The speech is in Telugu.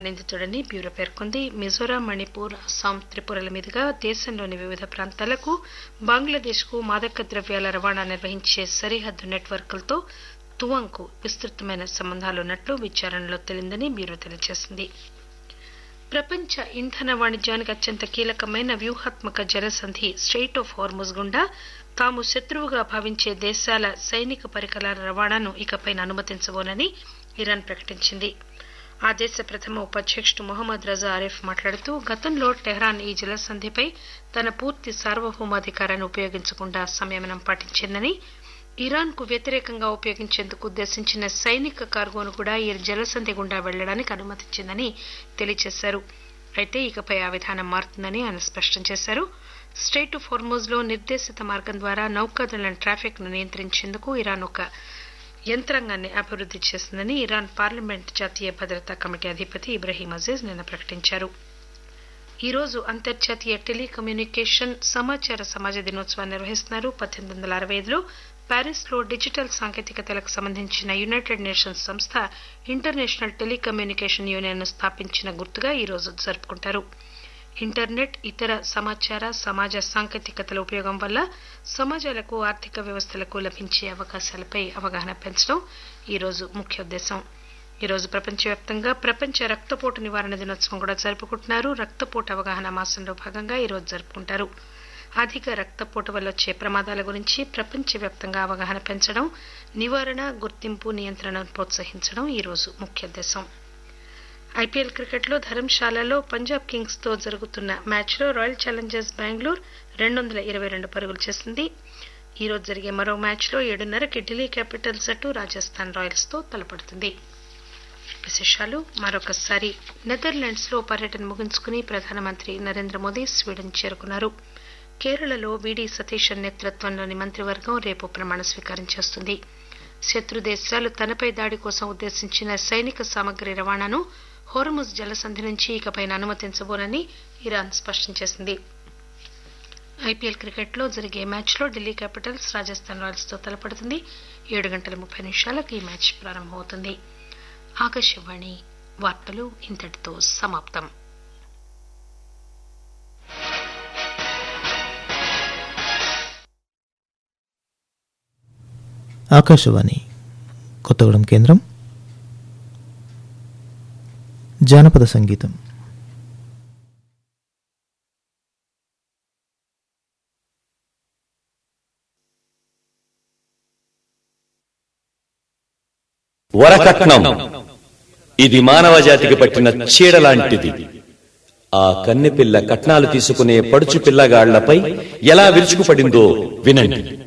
నిందితుడని బ్యూరో పేర్కొంది మిజోరాం మణిపూర్ అస్సాం త్రిపురల మీదుగా దేశంలోని వివిధ ప్రాంతాలకు బంగ్లాదేశ్ కు మాదక ద్రవ్యాల రవాణా నిర్వహించే సరిహద్దు నెట్వర్క్లతో తువంగ్ కు విస్తృతమైన సంబంధాలున్నట్లు విచారణలో తేలిందని బ్యూరో తెలియజేసింది ప్రపంచ ఇంధన వాణిజ్యానికి అత్యంత కీలకమైన వ్యూహాత్మక జలసంధి స్ట్రెయిట్ ఆఫ్ హార్ముజ్ గుండా తాము శత్రువుగా భావించే దేశాల సైనిక పరికరాల రవాణాను ఇకపై అనుమతించబోనని ఇరాన్ ప్రకటించింది ఆ దేశ ప్రథమ ఉపాధ్యక్షుడు మొహమ్మద్ రజా ఆరిఫ్ మాట్లాడుతూ గతంలో టెహ్రాన్ ఈ జలసంధిపై తన పూర్తి సార్వభౌమాధికారాన్ని ఉపయోగించకుండా సంయమనం పాటించిందని ఇరాన్ కు వ్యతిరేకంగా ఉపయోగించేందుకు ఉద్దేశించిన సైనిక కార్గోను కూడా ఈ జలసంధి గుండా వెళ్లడానికి అనుమతించిందని తెలియజేశారు అయితే ఇకపై ఆ విధానం మారుతుందని ఆయన స్పష్టం చేశారు స్ట్రెయిట్ ఆఫ్ హార్మోజ్ లో నిర్దేశిత మార్గం ద్వారా నౌకాదళం ట్రాఫిక్ ను నియంత్రించేందుకు ఇరాన్ ఒక యంత్రాంగాన్ని అభివృద్ది చేసిందని ఇరాన్ పార్లమెంట్ జాతీయ భద్రతా కమిటీ అధిపతి ఇబ్రహీం అజీజ్ నిన్న ప్రకటించారు ఈ రోజు అంతర్జాతీయ టెలికమ్యూనికేషన్ సమాచార సమాజ దినోత్సవాన్ని నిర్వహిస్తున్నారు పద్దెనిమిది వందల అరవై ఐదులో ప్యారిస్ లో డిజిటల్ సాంకేతికతలకు సంబంధించిన యునైటెడ్ నేషన్స్ సంస్థ ఇంటర్నేషనల్ టెలికమ్యూనికేషన్ యూనియన్ ను స్థాపించిన గుర్తుగా ఈ రోజు జరుపుకుంటారు ఇంటర్నెట్ ఇతర సమాచార సమాజ సాంకేతికతల ఉపయోగం వల్ల సమాజాలకు ఆర్థిక వ్యవస్థలకు లభించే అవకాశాలపై అవగాహన పెంచడం ఈ రోజు ముఖ్య ఉద్దేశం ఈ రోజు ప్రపంచవ్యాప్తంగా ప్రపంచ రక్తపోటు నివారణ దినోత్సవం కూడా జరుపుకుంటున్నారు రక్తపోటు అవగాహన మాసంలో భాగంగా ఈ రోజు జరుపుకుంటారు అధిక రక్తపోటు వల్ల వచ్చే ప్రమాదాల గురించి ప్రపంచవ్యాప్తంగా అవగాహన పెంచడం నివారణ గుర్తింపు నియంత్రణను ప్రోత్సహించడం ఈ రోజు ముఖ్య ఉద్దేశం ఐపీఎల్ క్రికెట్లో ధర్మశాలలో పంజాబ్ కింగ్స్ తో జరుగుతున్న మ్యాచ్లో రాయల్ ఛాలెంజర్స్ బెంగళూరు రెండు వందల ఇరవై రెండు పరుగులు చేసింది ఈ రోజు జరిగే మరో మ్యాచ్లో ఏడున్నరకి ఢిల్లీ క్యాపిటల్స్ జట్టు రాజస్థాన్ రాయల్స్ తో తలపడుతుంది విశేషాలు మరొకసారి నెదర్లాండ్స్ లో పర్యటన ముగించుకుని ప్రధానమంత్రి నరేంద్ర మోదీ స్వీడన్ చేరుకున్నారు కేరళలో వీడి సతీశన్ నేతృత్వంలోని మంత్రివర్గం రేపు ప్రమాణ స్వీకారం చేస్తుంది శత్రు దేశాలు తనపై దాడి కోసం ఉద్దేశించిన సైనిక సామగ్రి రవాణాను హోర్ముజ్ జలసంధి నుంచి ఇకపై అనుమతించబోనని ఇరాన్ స్పష్టం చేసింది ఐపీఎల్ క్రికెట్లో జరిగే మ్యాచ్లో ఢిల్లీ క్యాపిటల్స్ రాజస్థాన్ రాయల్స్ తో తలపడుతుంది ఏడు గంటల ముప్పై నిమిషాలకు ఈ మ్యాచ్ ప్రారంభమవుతుంది ఆకాశవాణి వార్తలు ఇంతటితో సమాప్తం ఆకాశవాణి కొత్తగూడెం కేంద్రం జానపద సంగీతం వరకట్నం ఇది మానవ జాతికి పట్టిన చీడ లాంటిది ఆ కన్నెపిల్ల కట్నాలు తీసుకునే పడుచు పిల్లగాళ్లపై ఎలా విరుచుకుపడిందో వినండి